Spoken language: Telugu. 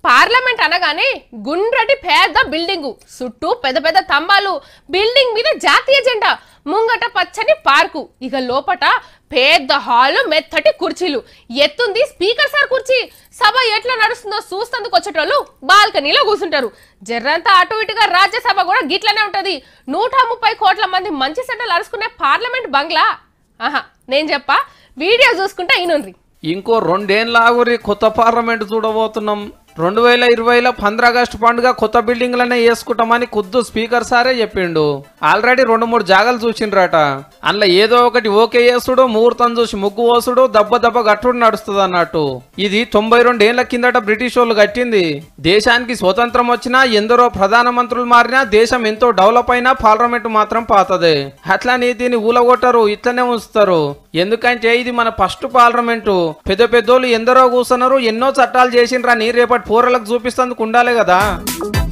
పార్లమెంట్ అనగానే గుండ్రటి పెద్ద బిల్డింగు చుట్టూ పెద్ద పెద్ద స్తంభాలు బిల్డింగ్ మీద జాతీయ జెండా ముంగట పచ్చని పార్కు ఇక లోపట పెద్ద హాలు మెత్తటి కుర్చీలు ఎత్తుంది స్పీకర్ సార్ కుర్చీ సభ ఎట్లా నడుస్తుందో చూస్తందుకు వచ్చేటోళ్ళు బాల్కనీలో కూర్చుంటారు జర్రంతా అటు ఇటుగా రాజ్యసభ కూడా గిట్లనే ఉంటది నూట ముప్పై కోట్ల మంది మంచి సెంటర్లు అరుచుకునే పార్లమెంట్ బంగ్లా ఆహా నేను చెప్పా వీడియో చూసుకుంటా ఈనుండ్రి ఇంకో రెండేళ్ళ ఆగురి కొత్త పార్లమెంట్ చూడబోతున్నాం రెండు వేల ఇరవైలో పంద్ర ఆగస్టు పండుగ కొత్త బిల్డింగ్లనే వేసుకుంటామని ఖుద్దు స్పీకర్ సారే చెప్పిండు ఆల్రెడీ రెండు మూడు జాగాలు చూసిండ్రట అందులో ఏదో ఒకటి ఓకే చేసుడు ముహూర్తం చూసి ముగ్గు పోసుడు దెబ్బ దెబ్బ గట్టుడు నడుస్తుంది అన్నట్టు ఇది తొంభై రెండేళ్ల కిందట బ్రిటిష్ వాళ్ళు కట్టింది దేశానికి స్వతంత్రం వచ్చినా ఎందరో ప్రధానమంత్రులు మారినా దేశం ఎంతో డెవలప్ అయినా పార్లమెంట్ మాత్రం పాతదే అట్లని దీన్ని ఊలగొట్టరు ఇట్లనే ఉంచుతారు ఎందుకంటే ఇది మన ఫస్ట్ పార్లమెంటు పెద్ద పెద్దోళ్ళు ఎందరో కూర్చున్నారు ఎన్నో చట్టాలు చేసిండ్రని రేపటి పోరలకు చూపిస్తందుకు ఉండాలి కదా